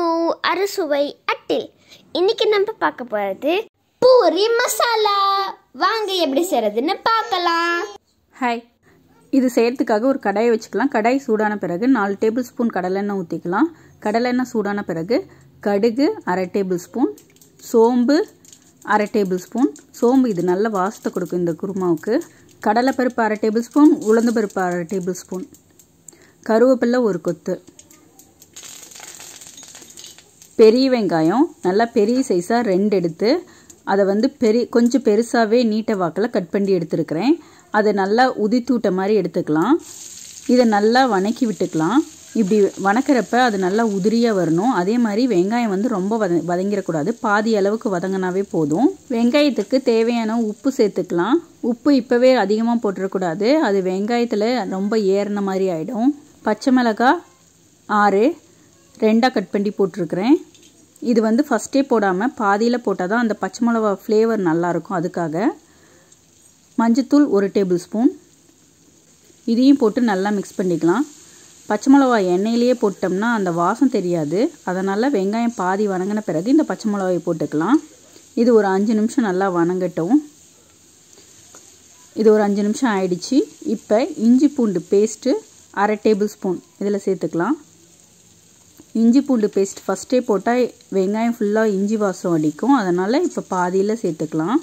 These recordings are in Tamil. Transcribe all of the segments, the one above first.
அறுசுவை அட்டில் இன்னைக்கு நம்ம பார்க்க போகிறது பூரி மசாலா வாங்க எப்படி செய்யறதுன்னு பார்க்கலாம் ஹாய் இது செய்யறதுக்காக ஒரு கடாயை வச்சுக்கலாம் கடாய் சூடான பிறகு நாலு டேபிள் ஸ்பூன் கடலெண்ணெய் ஊற்றிக்கலாம் கடலெண்ணெய் சூடான பிறகு கடுகு அரை டேபிள் ஸ்பூன் சோம்பு அரை டேபிள் ஸ்பூன் சோம்பு இது நல்ல வாசத்தை கொடுக்கும் இந்த குருமாவுக்கு கடலைப்பருப்பு அரை டேபிள் ஸ்பூன் உளுந்து பருப்பு அரை டேபிள் ஸ்பூன் கருவேப்பிலை ஒரு கொத்து பெரிய வெங்காயம் நல்லா பெரிய சைஸாக ரெண்டு எடுத்து அதை வந்து பெரிய கொஞ்சம் பெருசாகவே நீட்ட வாக்கில் கட் பண்ணி எடுத்துருக்கிறேன் அதை நல்லா உதித்தூட்ட மாதிரி எடுத்துக்கலாம் இதை நல்லா வணக்கி விட்டுக்கலாம் இப்படி வணக்கிறப்ப அது நல்லா உதிரியாக வரணும் அதே மாதிரி வெங்காயம் வந்து ரொம்ப வத வதங்கிடக்கூடாது பாதி அளவுக்கு வதங்கினாவே போதும் வெங்காயத்துக்கு தேவையான உப்பு சேர்த்துக்கலாம் உப்பு இப்போவே அதிகமாக போட்டுறக்கூடாது அது வெங்காயத்தில் ரொம்ப ஏறின மாதிரி ஆகிடும் பச்சை மிளகாய் ஆறு ரெண்டாக கட் பண்ணி போட்டிருக்கிறேன் இது வந்து ஃபஸ்ட்டே போடாமல் பாதியில் போட்டால் தான் அந்த பச்சை மிளகா ஃப்ளேவர் நல்லாயிருக்கும் அதுக்காக மஞ்சத்தூள் ஒரு டேபிள் ஸ்பூன் இதையும் போட்டு நல்லா மிக்ஸ் பண்ணிக்கலாம் பச்சை மிளகா எண்ணெயிலேயே போட்டோம்னா அந்த வாசம் தெரியாது அதனால் வெங்காயம் பாதி வணங்கின பிறகு இந்த பச்சை மிளகாயை போட்டுக்கலாம் இது ஒரு அஞ்சு நிமிஷம் நல்லா வணங்கட்டும் இது ஒரு அஞ்சு நிமிஷம் ஆயிடுச்சு இப்போ இஞ்சி பூண்டு பேஸ்ட்டு அரை டேபிள் ஸ்பூன் இதில் சேர்த்துக்கலாம் இஞ்சி பூண்டு பேஸ்ட் ஃபஸ்ட்டே போட்டால் வெங்காயம் ஃபுல்லாக இஞ்சி வாசம் அடிக்கும் அதனால் இப்போ பாதியில் சேர்த்துக்கலாம்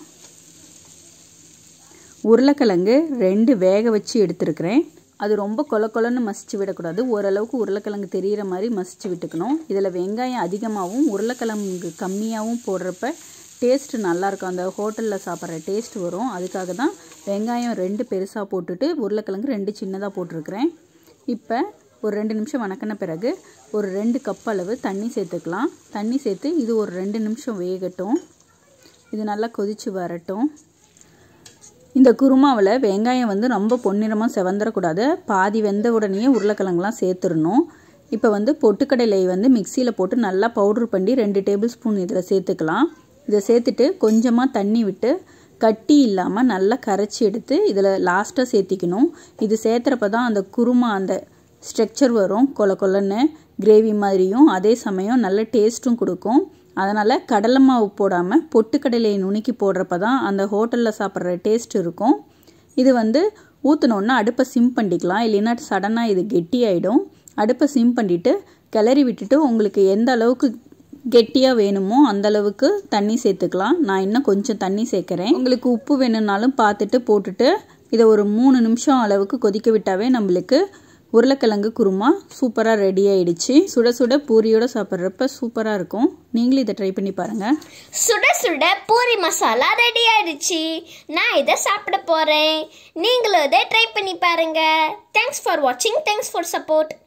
உருளைக்கிழங்கு ரெண்டு வேக வச்சு எடுத்துருக்கிறேன் அது ரொம்ப கொல கொலன்னு மசிச்சு விடக்கூடாது ஓரளவுக்கு உருளைக்கிழங்கு தெரிகிற மாதிரி மசிச்சு விட்டுக்கணும் இதில் வெங்காயம் அதிகமாகவும் உருளைக்கிழங்கு கம்மியாகவும் போடுறப்ப டேஸ்ட்டு நல்லாயிருக்கும் அந்த ஹோட்டலில் சாப்பிட்ற டேஸ்ட் வரும் அதுக்காக தான் வெங்காயம் ரெண்டு பெருசாக போட்டுட்டு உருளைக்கிழங்கு ரெண்டு சின்னதாக போட்டிருக்கிறேன் இப்போ ஒரு ரெண்டு நிமிஷம் வணக்கின பிறகு ஒரு ரெண்டு கப் அளவு தண்ணி சேர்த்துக்கலாம் தண்ணி சேர்த்து இது ஒரு ரெண்டு நிமிஷம் வேகட்டும் இது நல்லா கொதித்து வரட்டும் இந்த குருமாவில் வெங்காயம் வந்து ரொம்ப பொன்னிறமாக செவந்துடக்கூடாது பாதி வெந்த உடனே உருளைக்கிழங்குலாம் சேர்த்துடணும் இப்போ வந்து பொட்டுக்கடலை வந்து மிக்சியில் போட்டு நல்லா பவுட்ரு பண்ணி ரெண்டு டேபிள் ஸ்பூன் இதில் சேர்த்துக்கலாம் இதை சேர்த்துட்டு கொஞ்சமாக தண்ணி விட்டு கட்டி இல்லாமல் நல்லா கரைச்சி எடுத்து இதில் லாஸ்ட்டாக சேர்த்திக்கணும் இது சேர்த்துறப்ப தான் அந்த குருமா அந்த ஸ்ட்ரக்சர் வரும் கொல கொலன்னு கிரேவி மாதிரியும் அதே சமயம் நல்ல டேஸ்ட்டும் கொடுக்கும் அதனால் கடலை மாவு போடாமல் பொட்டுக்கடலையை நுணுக்கி போடுறப்ப தான் அந்த ஹோட்டலில் சாப்பிட்ற டேஸ்ட் இருக்கும் இது வந்து ஊற்றினோன்னா அடுப்பை சிம் பண்ணிக்கலாம் இல்லைன்னா சடனாக இது கெட்டி ஆகிடும் அடுப்பை சிம் பண்ணிவிட்டு கிளறி விட்டுட்டு உங்களுக்கு எந்த அளவுக்கு கெட்டியாக வேணுமோ அந்த அளவுக்கு தண்ணி சேர்த்துக்கலாம் நான் இன்னும் கொஞ்சம் தண்ணி சேர்க்குறேன் உங்களுக்கு உப்பு வேணும்னாலும் பார்த்துட்டு போட்டுட்டு இதை ஒரு மூணு நிமிஷம் அளவுக்கு கொதிக்க விட்டாவே நம்மளுக்கு உருளைக்கிழங்கு குருமா சூப்பராக ரெடி ஆயிடுச்சு சுட சுட பூரியோட சாப்பிட்றப்ப சூப்பராக இருக்கும் நீங்களும் இதை ட்ரை பண்ணி பாருங்கள் சுட சுட பூரி மசாலா ரெடி ஆயிடுச்சு நான் இதை சாப்பிட போகிறேன் நீங்களும் இதை ட்ரை பண்ணி பாருங்க தேங்க்ஸ் ஃபார் வாட்சிங் தேங்க்ஸ் ஃபார் சப்போர்ட்